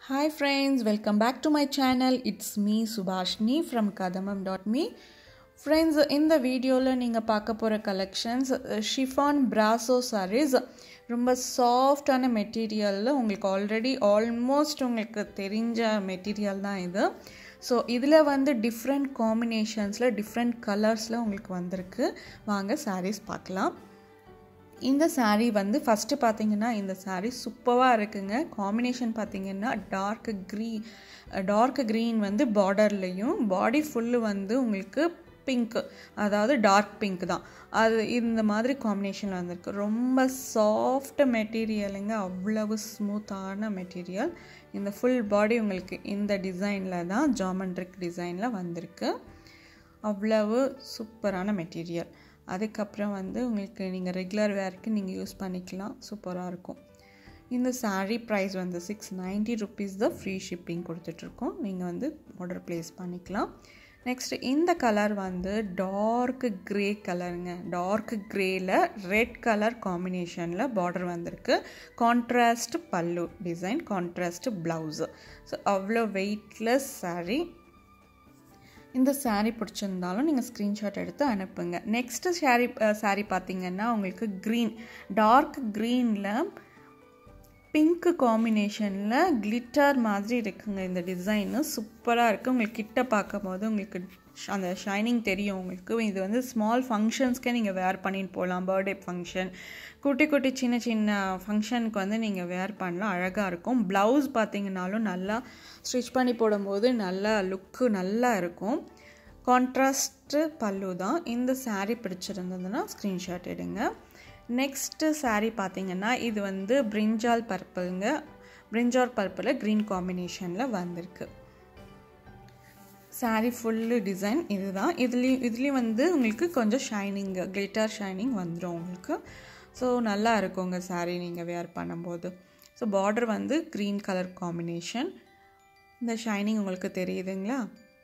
Hi friends, welcome back to my channel. It's me Subhashni from kadamam.me. Friends இந்த வீடியோவில் நீங்கள் பார்க்க போகிற கலெக்ஷன்ஸ் ஷிஃபான் பிராசோ சாரீஸ் ரொம்ப சாஃப்டான மெட்டீரியலில் உங்களுக்கு ஆல்ரெடி ஆல்மோஸ்ட் உங்களுக்கு தெரிஞ்ச மெட்டீரியல் தான் இது ஸோ இதில் வந்து டிஃப்ரெண்ட் காம்பினேஷன்ஸில் டிஃப்ரெண்ட் கலர்ஸில் உங்களுக்கு வந்திருக்கு வாங்க சாரீஸ் பார்க்கலாம் இந்த சாரீ வந்து ஃபஸ்ட்டு பார்த்தீங்கன்னா இந்த சாரீ சூப்பராக இருக்குங்க காம்பினேஷன் பார்த்தீங்கன்னா டார்க் க்ரீ டார்க் க்ரீன் வந்து பார்டர்லேயும் பாடி ஃபுல்லு வந்து உங்களுக்கு பிங்க் அதாவது டார்க் பிங்க் தான் அது இந்த மாதிரி காம்பினேஷனில் வந்திருக்கு ரொம்ப சாஃப்ட் மெட்டீரியலுங்க அவ்வளவு ஸ்மூத்தான மெட்டீரியல் இந்த ஃபுல் பாடி உங்களுக்கு இந்த டிசைனில் தான் ஜாமெண்ட்ரிக் டிசைனில் வந்திருக்கு அவ்வளவு சூப்பரான மெட்டீரியல் அதுக்கப்புறம் வந்து உங்களுக்கு நீங்கள் ரெகுலர் வேர்க்கு நீங்கள் யூஸ் பண்ணிக்கலாம் சூப்பராக இருக்கும் இந்த சாரீ ப்ரைஸ் வந்து சிக்ஸ் நைன்ட்டி ருபீஸ் தான் ஃப்ரீ ஷிப்பிங் கொடுத்துட்ருக்கோம் நீங்கள் வந்து ஆர்டர் ப்ளேஸ் பண்ணிக்கலாம் நெக்ஸ்ட் இந்த கலர் வந்து டார்க் க்ரே கலருங்க டார்க் க்ரேயில் ரெட் கலர் காம்பினேஷனில் பார்டர் வந்திருக்கு கான்ட்ராஸ்ட் பல்லு டிசைன் கான்ட்ராஸ்ட் ப்ளவுஸு ஸோ அவ்வளோ வெயிட்லெஸ் சாரீ இந்த சாரீ பிடிச்சிருந்தாலும் நீங்கள் ஸ்க்ரீன்ஷாட் எடுத்து அனுப்புங்க நெக்ஸ்ட்டு சாரீ சாரீ பார்த்தீங்கன்னா உங்களுக்கு க்ரீன் டார்க் க்ரீனில் பிங்க் காம்பினேஷனில் கிளிட்டர் மாதிரி இருக்குங்க இந்த டிசைனு சூப்பராக இருக்குது உங்களுக்கு கிட்ட பார்க்கும் போது உங்களுக்கு அந்த ஷைனிங் தெரியும் உங்களுக்கு இது வந்து ஸ்மால் ஃபங்க்ஷன்ஸ்க்கே நீங்கள் வேர் பண்ணிட்டு போகலாம் பர்த்டே ஃபங்க்ஷன் குட்டி குட்டி சின்ன சின்ன ஃபங்க்ஷனுக்கு வந்து நீங்கள் வேர் பண்ணலாம் அழகாக இருக்கும் ப்ளவுஸ் பார்த்தீங்கன்னாலும் நல்லா ஸ்டிச் பண்ணி போடும்போது நல்லா லுக்கு நல்லா இருக்கும் கான்ட்ராஸ்ட்டு பல்லு தான் இந்த சாரீ பிடிச்சிருந்ததுன்னா ஸ்க்ரீன்ஷாட் எடுங்க நெக்ஸ்ட்டு சாரீ பார்த்தீங்கன்னா இது வந்து பிரிஞ்சால் பர்பிளுங்க பிரிஞ்சால் பர்பிளில் க்ரீன் காம்பினேஷனில் வந்திருக்கு சாரீ ஃபுல்லு டிசைன் இதுதான் இதுலேயும் இதுலேயும் வந்து உங்களுக்கு கொஞ்சம் ஷைனிங் கிளிட்டர் ஷைனிங் வந்துடும் உங்களுக்கு ஸோ நல்லா இருக்குங்க சாரீ நீங்கள் வேர் பண்ணும்போது ஸோ பார்டர் வந்து க்ரீன் கலர் காம்பினேஷன் இந்த ஷைனிங் உங்களுக்கு தெரியுதுங்களா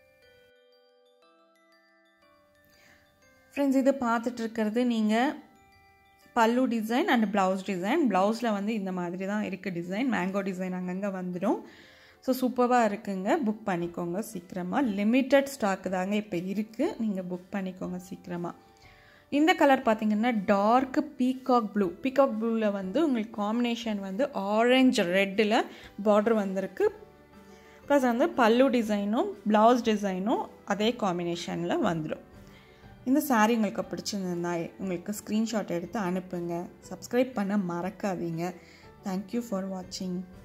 ஃப்ரெண்ட்ஸ் இது பார்த்துட்டு இருக்கிறது நீங்கள் பல்லு டிசைன் அண்ட் ப்ளவுஸ் டிசைன் ப்ளவுஸில் வந்து இந்த மாதிரி தான் இருக்குது டிசைன் மேங்கோ டிசைன் அங்கங்கே வந்துடும் ஸோ சூப்பராக இருக்குங்க புக் பண்ணிக்கோங்க சீக்கிரமாக லிமிட்டட் ஸ்டாக்கு தாங்க இப்போ இருக்குது நீங்கள் புக் பண்ணிக்கோங்க சீக்கிரமாக இந்த கலர் பார்த்திங்கன்னா டார்க் பீகாக் ப்ளூ பீகாக் ப்ளூவில் வந்து உங்களுக்கு காம்பினேஷன் வந்து ஆரஞ்சு ரெட்டில் பார்டர் வந்திருக்கு ப்ளஸ் வந்து பல்லு டிசைனும் ப்ளவுஸ் டிசைனும் அதே காம்பினேஷனில் வந்துடும் இந்த சாரீ உங்களுக்கு பிடிச்சிருந்தா உங்களுக்கு ஸ்க்ரீன்ஷாட் எடுத்து அனுப்புங்க சப்ஸ்கிரைப் பண்ண மறக்காதீங்க தேங்க்யூ ஃபார் வாட்சிங்